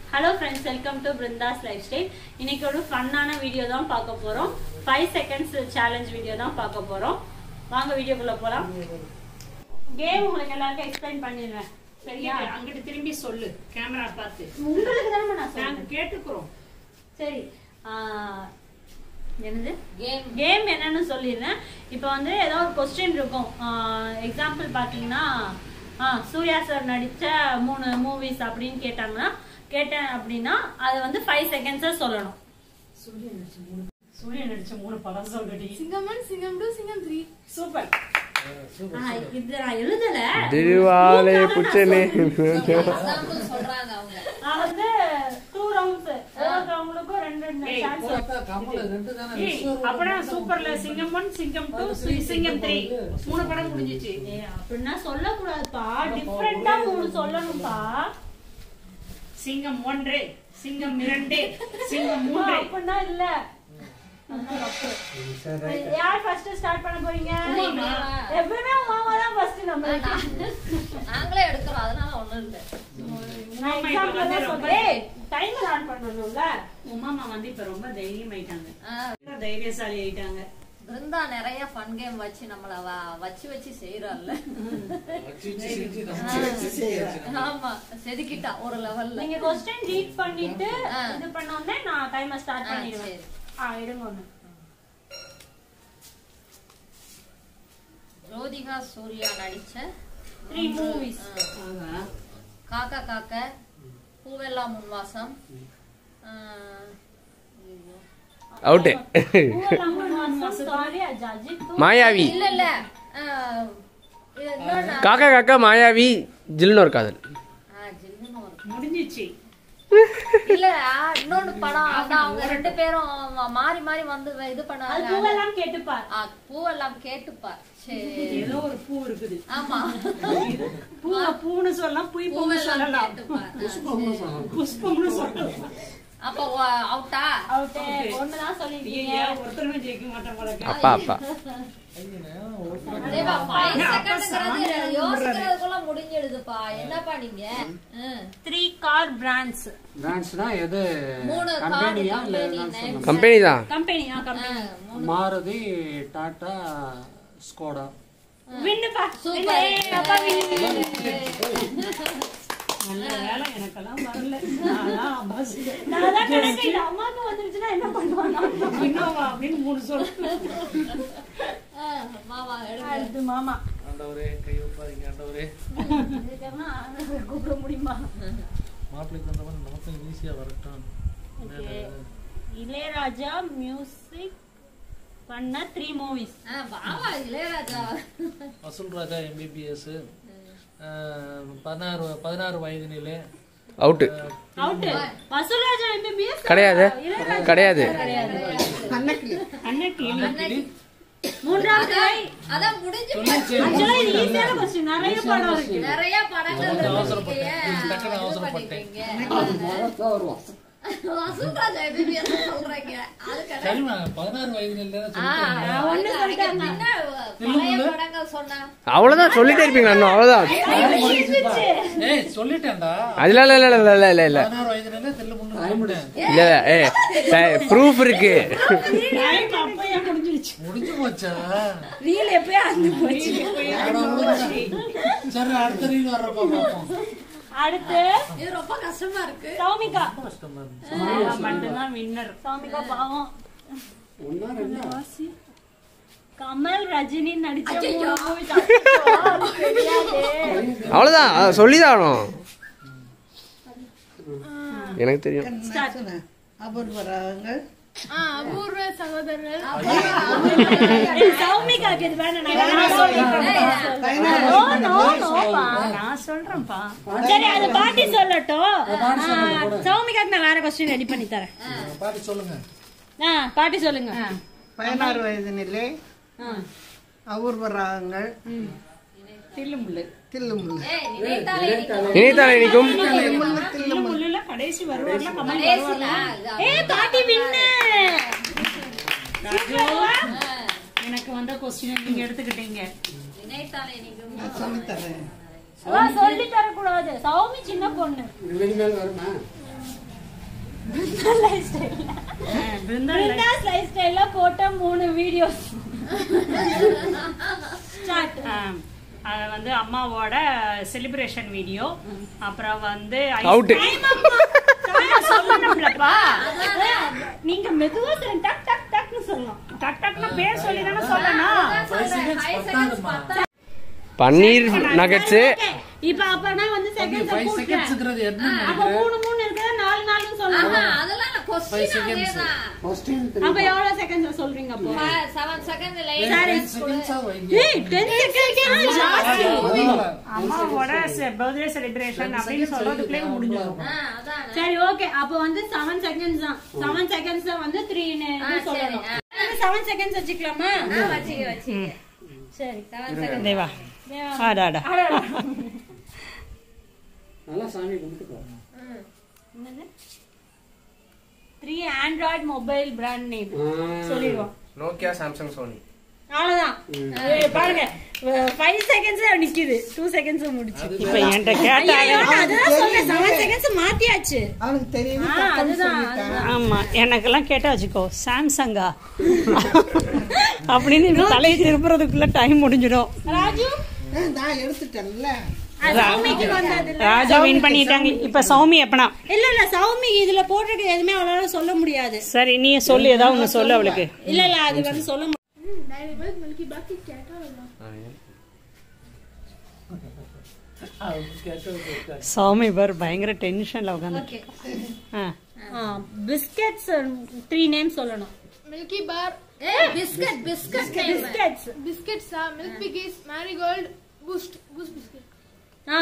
Hello friends welcome to Brinda's lifestyle இன்னைக்கு ஒரு ஃபன்னான video தான் பார்க்க போறோம் ஃபைவ் செகண்ட்ஸ் சேலஞ்ச் வீடியோ தான் பார்க்க போறோம் வாங்க வீடியோக்குள்ள போலாம் கேம் உங்களுக்கு எல்லாருக்கும் எக்ஸ்பிளைன் பண்ணிடுறேன் சரியா அங்கிட்டு திரும்பி சொல்லு கேமரா பார்த்து உங்களுக்கு தானே நான் நாங்க சொல்றேன் கேட்டுக்கிறோம் சரி ஆ, என்னது கேம் கேம் என்னன்னு சொல்லிடுறேன் இப்போ வந்து ஏதோ ஒரு கொஸ்டின் இருக்கும் எக்ஸாம்பிள் பார்த்தீங்கன்னா ஆ, சூர்யா சார் நடித்த மூணு மூவிஸ் அப்படின்னு கேட்டாங்கன்னா கேட்டேன் அப்படின்னா அதை வந்து ஃபைவ் செகண்ட்ஸாக சொல்லணும் சூரியன் நடிச்ச மூணு படம் சொல்றடி சிங்கம் ஒன் சிங்கம் டூ சிங்கம் த்ரீ சூப்பர் ஆ, இது நான் எழுதல திருவாலே புச்சனே சொல்றாங்க அவங்க நான் வந்து டூ ரவுண்ட்ஸ் ஒவ்வொருத்தவங்களுக்கும் ரெண்டு ரெண்டு ஏய், சான்ஸ் ஏய், அப்பனா சூப்பர்ல சிங்கம் ஒன் சிங்கம் டூ சிங்கம் த்ரீ மூணு படம் முடிஞ்சிச்சு ஏய் அப்படின்னா சொல்லக்கூடாதுப்பா டிஃப்ரெண்டா மூணு சொல்லணும்ப்பா சிங்கம் ஒன்று சிங்கம் இரண்டு சிங்கம் அம்மா, மூன்று அப்படின்னா இல்ல அதான் தப்பு. யார் ஃபர்ஸ்ட் ஸ்டார்ட் பண்ண போறீங்க மாமா. எப்பவுமே மாமா தான் ஃபர்ஸ்ட் நம்ம நாங்களே எடுக்கிறோம் அதனால ஒண்ணும் இல்ல நான் மாமா இப்ப எக்ஸாம்பிள் வந்து தான் ரொம்ப சொல்றேன் டைம் ஆன் பண்ணணும்ல உமாமா வந்து இப்ப ரொம்ப தைரியம் ஆயிட்டாங்க ஆ, தைரியசாலி ஆயிட்டாங்க பிருந்தா நிறைய ஃபன் கேம் வச்சு நம்மள வ- வச்சு வச்சு செய்யறாள்ல ஆமா செதுக்கிட்டா ஒரு லெவல்ல நீங்க கொஸ்டின் ரீட் பண்ணிட்டு ஆ. இது பண்ண உடனே நான் டைமை ஸ்டார்ட் ஆ, பண்ணிடுவேன் சரி. ஆ இருங்க ஒண்ணு ஜோதிகா சூர்யா நடிச்ச த்ரீ மூவிஸ் ஆ, காக்கா காக்க பூவெல்லாம் முன்வாசம் ஆ, ஐயோ. அவுட்டு மாயாவி இல்ல இல்ல ஆ, இது இன்னொன்னு. காக்கா காக்கா மாயாவி ஜில்னு ஒரு காதல் ஆ, ஜில்லுன்னு ஒரு முடிஞ்சிச்சு இல்ல ஆ, இன்னொன்னு படம் அதான் அவங்க ரெண்டு பேரும் மா- மாறி மாறி வந்து இது அது பண்ணாங்க பூவெல்லாம் கேட்டுப்பார் ஆ, பூவெல்லாம் கேட்டுப்பா சரி ஏதோ ஒரு பூ இருக்குது ஆமா பூ பூன்னு சொல்லலாம் புய் பூன்னு பூவெல்லாம் சொல்லலாம் கேட்டுப்பா ஆ, சரி. புஷ்பம்னு சொல்லலாம் அப்ப அவுட்டா அவுட்டு ஒண்ணுதான் சொல்லிருக்கீங்க ஐயா ஒருத்தருமே ஜெயிக்க மாட்டேன் போல இருக்கு. அப்பா அப்பா தேவா, five secondங்கிறது யோசிக்கிறதுக்குள்ள முடிஞ்சிடுதுப்பா என்னப்பா நீங்க ம். த்ரீ கார் பிராண்ட்ஸ் பிராண்ட்ஸ்னா எது மூணு கம்பெனியா கார் இல்ல company என்னன்னு name. சொல்லுங்க. கம்பெனி தான் கம்பெனி ஆ ஆ, கம்பெனி மூணு. மாருதி டாடா ஸ்கோடா வின்னுப்பா சூப்பர். ஏய், அப்பா வின்னு. நல்ல வேலை எனக்கெல்லாம் வரல நான்தான் bus ல நான் அதான் நினைச்சேன், இது அம்மாவுக்கு வந்துருச்சுன்னா என்ன பண்ணுவாங்க இன்னோவா அப்படின்னு மூணு சொல்லு ஆ, மாமா எடுங்க. அடுத்து மாமா ஆண்டவரே கை வைப்பாதீங்க ஆண்டவரே இதுக்கெல்லாம் கூப்பிட முடியுமா மாப்பிள்ளைக்கு வந்தவன் நமக்கும் ஈஸியா வரட்டும் Okay. இளையராஜா மியூசிக் பண்ண த்ரீ மூவிஸ் ஆ, வாவா Ilaiyaraaja Vasool Raja MBBS Pathinaaru Pathinaaru Vayathinile out out Vasoolraja MBBS கிடையாது கிடையாது அன்னைக்கு மூன்றாவது வரை அதான் முடிஞ்சு Actually, இது ஈஸியான question. நிறைய படம் இருக்கு நிறைய படங்கள் இருக்கு. அவசரப்பட்டேன். ஏன் டக்குனு இது அவசரப்பட்டேன். பண்ணிட்டீங்க? வசூல்ராஜா எம்பிபிஎஸ் சொல்றீங்க அது கிடையாது. சரிம்மா பதினாறு வயதினிலே ஆ, ஒண்ணு சொல்லிட்டாங்க. என்ன பழைய படங்கள் சொன்னா அவ்வளோதான் சொல்லிட்டே இருப்பீங்க அண்ணா அவ்வளோதான் ஏய் சொல்லிட்டேன்டா அதுல இல்ல இல்ல இல்ல இல்ல இல்ல இல்ல பதினாறு வயதினிலே தெல்லு முன்னு இல்ல ஏ ப்ரூஃப் இருக்கு டைம் அப்பயே முடிஞ்சிருச்சு முடிஞ்சு போச்சா ரீல் எப்பயே அந்து போச்சு ஆனா உங்களுக்கு சரி அடுத்த ரீல் வர்றப்ப பார்ப்போம் அடுத்து இது ரொம்ப கஷ்டமா இருக்கு சௌமிகா கஷ்டமா இருந்துச்சு மட்டும்தான் வின்னர் சௌமிகா பாவம் கமல் ரஜினி நடிச்ச மூணு movies. அச்சோ, அது தெரியாதே. அவ்வளோதான் அதை சொல்லிதான் ஆகணும் எனக்கு தெரியும் அபூர்வ சகோதரர்கள் ஏய், சௌமிகாக்கு இது வேணாம், நான் வேற சொல்றேன். No, no, no பா. நான் சொல்றேன்ப்பா. சரி அது பாட்டி சொல்லட்டும் ஆ, சௌமிகாக்கு நான் வேற கொஸ்டின் ரெடி பண்ணி தரேன் பாட்டி சொல்லுங்க ஆ, பாட்டி சொல்லுங்க பதினாறு வயதினிலே ஆ. அபூர்வ ராகங்கள் தில்லுமுள்ளு தில்லுமுல்லு ஏய், நினைத்தாலே இனிக்கும். இணையத்தால் இனிக்கும் தில்லுமுள்ளுல கடைசி வருவார்ல கமல் கடைசில, வருவார்ல அது ஏ பாட்டி வின்னு ராஜு எனக்கு வந்த கொஸ்டின் நீங்க எடுத்துக்கிட்டீங்க நினைத்தாலே இனிக்கும். சொல்லித்தரேன் சொல்லி தரக்கூடாது சௌமி சின்ன பொண்ணு இனிமேல் வருமா பிருந்தாஸ் லைஃப் ஸ்டைல்ல போட்ட மூணு வீடியோஸ் ஸ்டார்ட் ஆம். அது வந்து அம்மாவோட செலிப்ரேஷன் வீடியோ அப்புறம் வந்து Out. சொல்லணும்லப்பா நீங்க மெதுவா சொல்லுங்க டக் டக் டக்னு சொல்லணும் டக் டக்னு பேர் சொல்லி தானே சொல்லணும் பன்னீர் நகட்ஸு Okay. இப்ப அப்பனா வந்து செகண்ட்ஸ் ஃபைவ் கூட்டுறேன் செகண்ட்ஸ்ங்கிறது என்ன அப்ப மூணு மூணு இருக்கிற நாலு நாலுன்னு சொல்லணும் அதெல்லாம் கொஸ்டின் அதேதான் கொஸ்டின் அப்ப எவ்வளவு செகண்ட்ஸ் சொல்றீங்க அப்போ செவன் செகண்ட் செகண்ட்ஸா வைங்க ஏய் 10 செகண்ட்ஸ் ஜாஸ்தி அம்மாவோட பர்த்டே செலிப்ரேஷன் அப்படின்னு சொல்றதுக்குள்ளே முடிஞ்சிடும் அதான் சரி ஓகே அப்ப வந்து 7 செகண்ட்ஸ் தான் 7 செகண்ட்ஸ் தான் வந்து 3 ன்னு சொல்லணும் 7 செகண்ட்ஸ் வச்சுக்கலாமா வச்சுக்க வச்சுக்க சரி செவன் செகண்ட் தேவா ஆடாடா நல்லா சாமி கும்பிட்டுக்கோ என்னது 3 ஆண்ட்ராய்டு மொபைல் பிராண்ட் நேம் சொல்லிடுவோம் நோக்கியா சாம்சங் சோனி அவ்வளவுதான் ஏய், பாருங்க 5 செகண்ட்ஸ் நிக்குது 2 செகண்ட்ஸ் முடிச்சு இப்ப என்கிட்ட கேட்டாங்க அதான் சொன்னேன் 7 செகண்ட்ஸ் மாத்தியாச்சு அவனுக்கு தெரியும் ஆ, அதுதான் அதுதான். ஆமா எனக்கெல்லாம் கேட்டா வச்சுக்கோ சாம்சங்கா அப்படின்னு இப்ப தலையை திருப்புறதுக்குள்ள டைம் முடிஞ்சிடும் ராஜு நான் எடுத்துட்டேன்ல அது சௌமிக்கு வந்தது இல்ல ராஜா வின் பண்ணிட்டாங்க இப்ப சௌமி எப்பனா இல்ல இல்ல சௌமி இதுல போட்டிருக்க எதுவுமே அவளால சொல்ல முடியாது சரி நீ சொல்லு ஏதாவது ஒண்ணு சொல்லு அவளுக்கு இல்ல இல்ல அது வந்து சொல்ல முடியாது சௌமி பார் பயங்கர டென்ஷன்ல உட்காந்து பிஸ்கெட்ஸ் த்ரீ நேம் சொல்லணும் Milky Bar biscuit biscuit biscuits பிஸ்கெட்ஸா Milk Bikis Marigold Boost Boost biscuit ஆ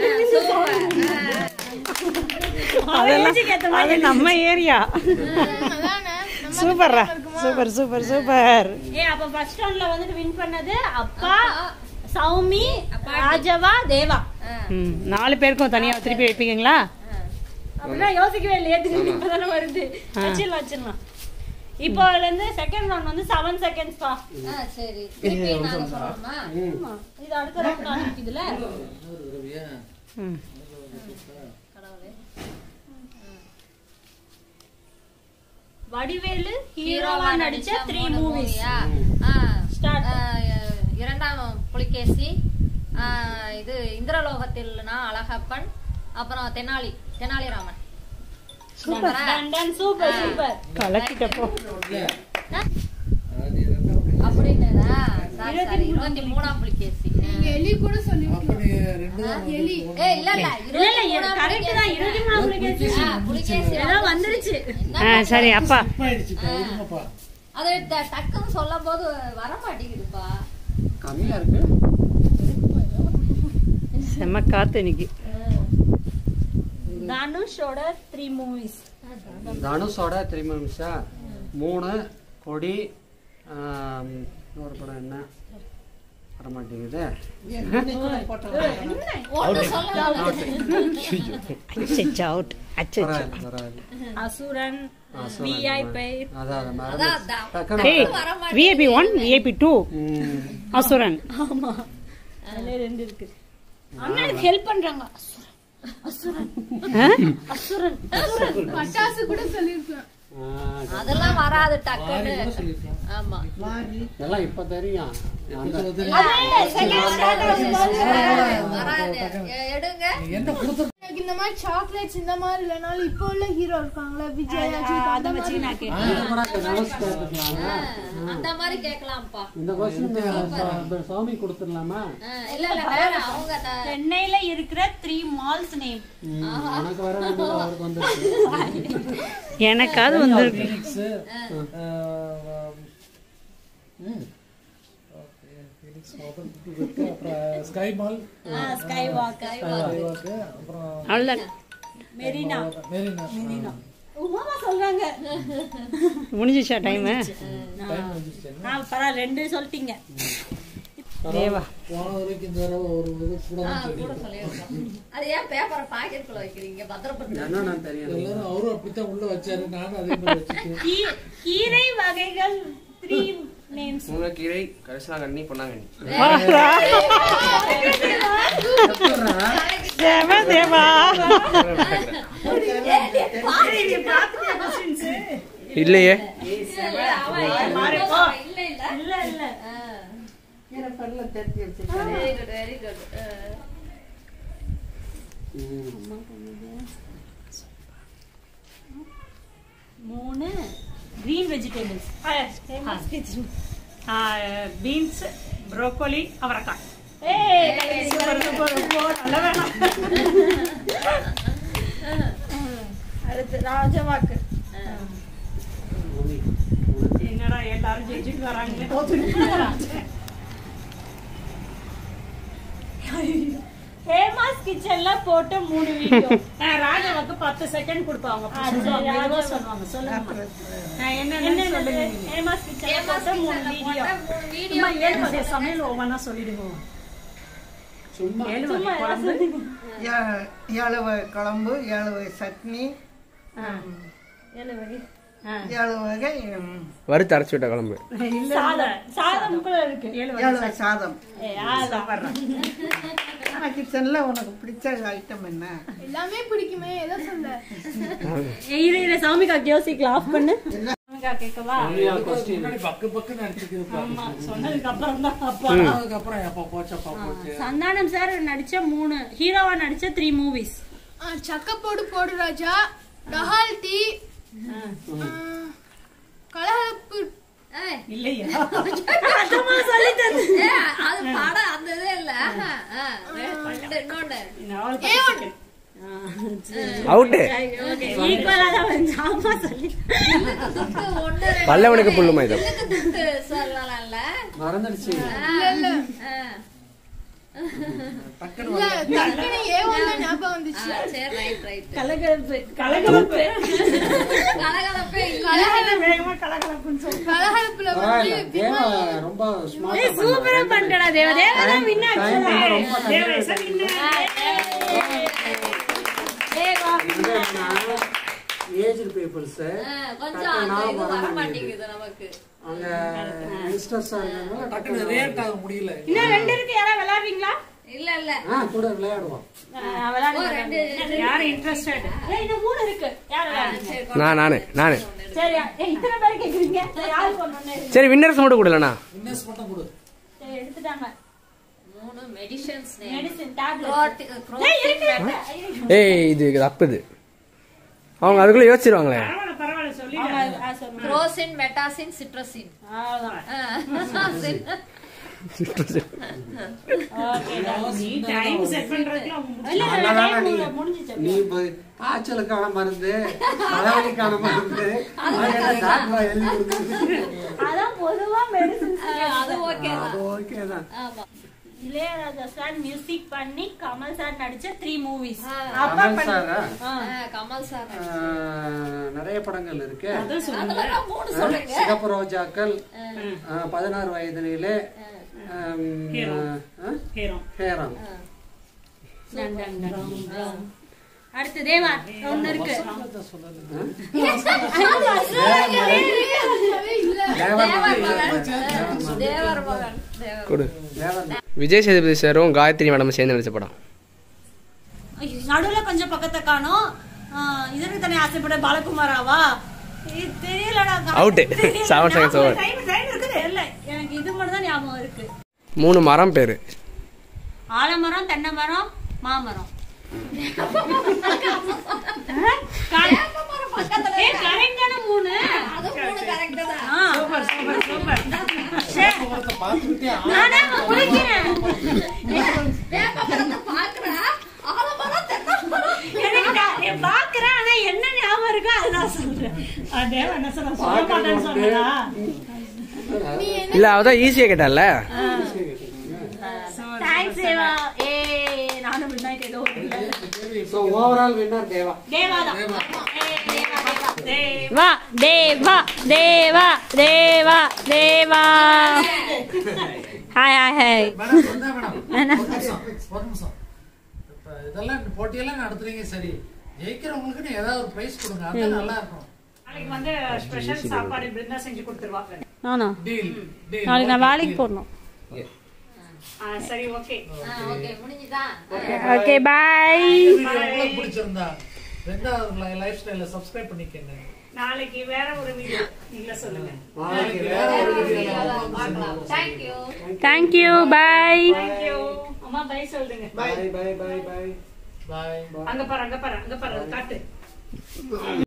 அதெல்லாம் அது நம்ம ஏரியா அதானே சூப்பர்ரா சூப்பர் சூப்பர் சூப்பர் ஏ அப்ப ஃபர்ஸ்ட் ரவுண்ட்ல வந்துட்டு வின் பண்ணது அப்பா சௌமி ராஜவா தேவா ம் நாலு பேருக்கும் தனியா திருப்பி வைப்பீங்களா அப்படிலாம் யோசிக்கவே இல்லை ஏத்துக்கு இப்பதானே வருது வச்சிடலாம் வச்சிடலாம் இப்போ அதுல இருந்து செகண்ட் ரவுண்ட் வந்து செவன் செகண்ட்ஸ் பா ஆ சரி திருப்பி நாங்க சொல்லணுமா ஆமா. இது அடுத்த ரவுண்ட் ஆரம்பிக்குதுல ம் வடிவேலு ஹீரோவா நடிச்ச த்ரீ மூவிஸ் Start. இரண்டாம் புலிகேசி ஆ, இது இந்திரலோகத்தில் நான் அழகப்பன் அப்புறம் தெனாலி தெனாலிராமன் சூப்பரா சூப்பர் சூப்பர் கலக்கிட்டப்போ அப்படின்னதா சாரி சாரி இருபத்தி மூணாம் புலிகேசி எலி கூட சொல்லி அப்படி ரெண்டு தான் எலி ஏ இல்ல இல்ல இல்ல இல்ல கரெக்ட் தான் இருபத்தி மூணு புலிகேசி புலிகேசி ஏதோ வந்துருச்சு ஆ சரி அப்பா ஆயிடுச்சு இப்ப இருங்கப்பா அது ட- டக்குன்னு சொல்லும் போது வர மாட்டேங்குதுப்பா கம்மியா இருக்கு செம்ம காத்து இன்னைக்கு தனுஷோட த்ரீ மூவிஸ் தனுஷோட திரும்ப நிமிஷம் மூணு கொடி ஆம், இன்னொரு படம் என்ன வர மாட்டேங்குது ஒண்ணு சொல்ல அச்சச்சோ, அவுட் அச்சச்சோ. வராது வராது அசுரன் அசுரன் விஐபி அதான் அதை அதான் மறந்து அதான். டக்குனு ஏய் வர மாட்டேங்குது. விஐபி ஒன் விஐபி டூ ம், அசுரன் ஆமா அதுல ரெண்டு இருக்கு அண்ணனுக்கு ஹெல்ப் பண்றாங்க ஆ? அசுரன் பட்டாசு கூட சொல்லிருக்கலாம் ஆ, அதெல்லாம் வராது டக்குன்னு கூட சொல்லிருக்கலாம் ஆமா இதெல்லாம் இப்ப தெரியும் அந்த வராது எ- எடுங்க என்ன கொடுத்து எனக்கு இந்த மாதிரி சாக்லேட்ஸ் இந்த மாதிரி இல்லைனாலும் இப்போ உள்ள ஹீரோ இருக்காங்களா விஜய் அஜித் அந்த மாதிரி இது கூட இந்த தனுஷ் கேட்டுக்கலாங்க. அந்த மாதிரி கேட்கலாம்ப்பா இந்த கொஸ்டின் சாமி கொடுத்துடலாமா ஆ, இல்ல இல்ல வேற அவங்க த- சென்னையில இருக்கிற த்ரீ மால்ஸ் நேம் ம், எனக்கு வர வேண்டியது அவருக்கு வந்துருச்சு எனக்காவது வந்திருக்கு ஃபீனிக்ஸ் ஃபீனிக்ஸ் இருக்கு அப்புறம் sky mall sky walk skywalk அப்புறம் அவ்வளோதான் மெரினா மெரினா உமாமா சொல்றாங்க முடிஞ்சிச்சா டைமு டைம் வந்துச்சு ஆ பரவாயில்ல ரெண்டு சொல்லிட்டீங்க தேவா போன வரைக்கும் இந்த தடவை ஒரு இது கூட ஆ, தான் கூட சொல்லிருக்கோம். சொல்லிருக்கலாம் அது ஏன் பேப்பரை பாக்கெட்டுக்குள்ள வைக்கிறீங்க பத்திரப்படுத்த என்னன்னு தெரியல எல்லாரும் அவரும் அப்படித்தான் உள்ள வச்சாரு நானும் அதே மாதிரி வச்சுட்டு கீ- கீரை வகைகள் த்ரீ நேம்ஸ் முருங்கைக்கீரை கரிசலாங்கண்ணி பொன்னாங்கண்ணி தேவா தேவா பாருங்க இல்லையே இல்ல இல்ல இல்ல இல்ல வெரி குட் வெரி குட் மூணு கிரீன் வெஜிடபிள்ஸ் பீன்ஸ் ப்ரோக்கோலி அவரைக்காய் ஏய் சூப்பர் சூப்பர் ரொம்ப நல்ல வேணாம் அடுத்து ராஜவாக்கு என்னடா எல்லாரும் ஜெயிச்சுட்டு வராங்களே ஹேமாஸ் கிச்சன்ல போட்ட மூணு வீடியோ ராஜாவுக்கு பத்து செகண்ட் கொடுப்பாங்க ஆ, சரி, சொல்லுவாங்க ராஜா. மெதுவா சொல்லுவாங்க சொல்லுங்க என்னென்ன என்னது சொல்லுங்க நீங்க. ஹேமாஸ் கிச்சன்ல போட்ட மூணு வீடியோ சும்மா ஏழு வகை சமையல் ஒவ்வொன்றா சொல்லிடுவோம் சும்மா ஏழு வகை குழம்பு ஏ- ஏழு வகை குழம்பு ஏழு வகை சட்னி ஏழு வகை ஏழு வகை ம், வறுத்து அரைச்சி விட்ட குழம்பு இல்ல சாதம் சாதம் கூட இருக்கு ஏழு ஏழு வகை வகை சாதம் ஏய், அதான். ஆனா கிச்சன்ல உனக்கு பிடிச்ச ஐட்டம் என்ன எல்லாமே பிடிக்குமே எதை சொல்ல ஏய், இரு இரு சாமிக்கா யோசிக்கலாம் ஆஃப் பண்ணு சாமிக்கா கேட்கவா முன்னாடி பக்கு பக்குன்னு அடிச்சுக்குது ஆமா சொன்னதுக்கு அப்புறம் தான் அப்பா அதுக்கப்புறம் எப்ப போச்சப்பா போச்சு சந்தானம் சார் நடிச்ச மூணு ஹீரோவா நடிச்ச த்ரீ மூவிஸ் ஆ, சக்கப்போடு போடு ராஜா டஹால்டி கலகலப்பு ஏய், இல்லையா ஏய், அது படம் அந்த இதே இல்ல ஆஹா, ஆ, ரெண்டு, இன்னொன்னு நாலு பத்து second. அவுட்டு ஈக்குவலா தான் வந்து ஆமா சொல்லி துட்டு ஒண்ணு ரெண்டு பல்லவனுக்கு புல்லு மைதம் இதுக்கு துட்டு சொல்லலாம்ல மறந்துடுச்சு ஆ, ஆ. டக்குன்னு இல்ல டக்குனு ஏ1 ஞாபகம் வந்துச்சு ஆ, சரி ரைட் ரைட் கலகலப்பு கலகலப்பு கலகலப்பே இல்ல கலகலப்பு வேகமா கலகலப்புன்னு சொல்லு கலகலப்புல வந்து பரவாயில்ல தேவா ரொம்ப ஸ்மார்ட்டா சூப்பரா பண்ணிட்டடா தேவ தேவ தான் வின் ரொம்ப தேவரேசா நின்னு ஏஜ் பீப்புள்ஸ் ஆ, கொஞ்சம் அந்த இது வர மாட்டேங்குது நமக்கு அவங்க யங்ஸ்டர்ஸா இருக்காங்க டக்குன்னு ரியாக்ட் ஆக முடியல இன்னும் ரெண்டு இருக்கு யாராவது விளையாடுறீங்களா இல்ல இல்ல ஆ கூட விளையாடுவோம் ஓ, ரெண்டு யாரு இன்ட்ரெஸ்டட் ஏய் இன்னும் மூணு இருக்கு யார் விளையாடுங்க சரி நான் நானு நானு சரி ஏய் இத்தனை பேர் கேக்குறீங்க சரி யாருக்கு ஒண்ணு சரி வின்னர்ஸ் மட்டும் கொடுலண்ணா இன்வெஸ்ட் மட்டும் கொடு சரி எடுத்துட்டாங்க மூணு மெடிசன்ஸ் மெடிசின் டேப்லெட் புரோட்டீன் ஏய் இது இது தப்பு இது அவங்க அதுக்குள்ள யோசிச்சிருவாங்களே பரவாயில்ல பரவாயில்ல சொல்லி குரோசின் மெட்டாசின் சிட்ரசின் நீ டைம் செட் பண்றதுக்குள்ள அவங்க இல்ல அதனால இல்ல நீங்க முடிஞ்சிச்சு நீ போய் காய்ச்சலுக்கான மருந்து தலைவலிக்கான மருந்து அதெல்லாம் டாக்டர் எழுதி கொடுக்குது அதான் பொதுவா மெடிசின் அது ஓகே அது ஓகே தான் ஆமா இளையராஜா சார் மியூசிக் பண்ணி கமல் சார் நடிச்ச த்ரீ மூவிஸ் கமல் சாரா ஆ, கமல் சார் ஆஹ், நிறைய படங்கள் இருக்கு அதெல்லாம் மூணு சொல்லுங்க சிகப்பு ரோஜாக்கள் ஆஹ், பதினாறு வயதிலே ஆம், ஹீரோ. ஆஹ், ஹீரோ ஹேராம் டன், டன், டன், டன். அடுத்து தேவா ஒண்ணு இருக்கு தேவர் தேவர் மகன் தேவர் மகன் தேவர் கொடு தேவர் விஜய் சேதுபதி சாரும் காயத்ரி மேடம் சேர்ந்து நடிச்ச படம் ஐயோ, நடுவுல கொஞ்சம் பக்கத்தை காணும் இதற்கு தானே ஆசைப்பட பாலகுமாராவா இது தெரியலடா Out. Seven seconds over. Time time இருக்குது இல்ல எனக்கு இது மட்டும் தான் ஞாபகம் இருக்கு மூணு மரம் பேரு ஆலமரம் தென்னை மரம் மாமரம் ஏய், correct தானே மூணு அது மூணு கரெக்ட் தான் ஆ, சூப்பர் சூப்பர் சூப்பர் ஒருத்த பார்த்துக்கிட்டே நானே குளிக்கிறேன் வேப்பமரத்தை பாக்குறேன் ஆலமரம் தென்னமரம் எனக்கு நான் நான் பாக்குறேன் ஆனா என்ன ஞாபகம் இருக்கோ அதை நான் சொல்றேன் அதே என்ன சொல்ல சொல்ல மாட்டேன்னு சொன்னதா இல்ல அவதான் ஈஸியா கேட்டால தேங்க்ஸ் தேவா ஏ நானும் மிட் நைட் ஏதோ ஒரு so overall winner Deva Deva தான் Deva Deva Deva Deva Deva hi hi hi madam வந்தா மேடம் ஒரு நிமிஷம் ஒரு நிமிஷம் இப்ப இதெல்லாம் இந்த போட்டியெல்லாம் நடத்துறீங்க சரி ஜெயிக்கிறவங்களுக்கு ஏதாவது ஒரு பிரைஸ் கொடுங்க அது நல்லா இருக்கும் நாளைக்கு வந்து ஸ்பெஷல் சாப்பாடு பிருந்தா செஞ்சு கொடுத்துருவாங்க நானா டீல் டீல் நாளைக்கு நான் வேலைக்கு போடணும் ஆ, சரி ஓகே ஓகே முடிஞ்சுதா ஓகே பாய் உங்களுக்கு பிடிச்சிருந்தா ரெண்டா லைஃப் ஸ்டைல சப்ஸ்கிரைப் பண்ணிக்கங்க நாளைக்கு வேற ஒரு வீடியோ நீங்க சொல்லுங்க நாளைக்கு வேற ஒரு வீடியோல பார்க்கலாம் தேங்க்யூ தேங்க்யூ பாய் தேங்க்யூ அம்மா பை சொல்லுங்க bye bye bye bye bye அங்க பாரு அங்க பாரு அங்க பாரு காட்டு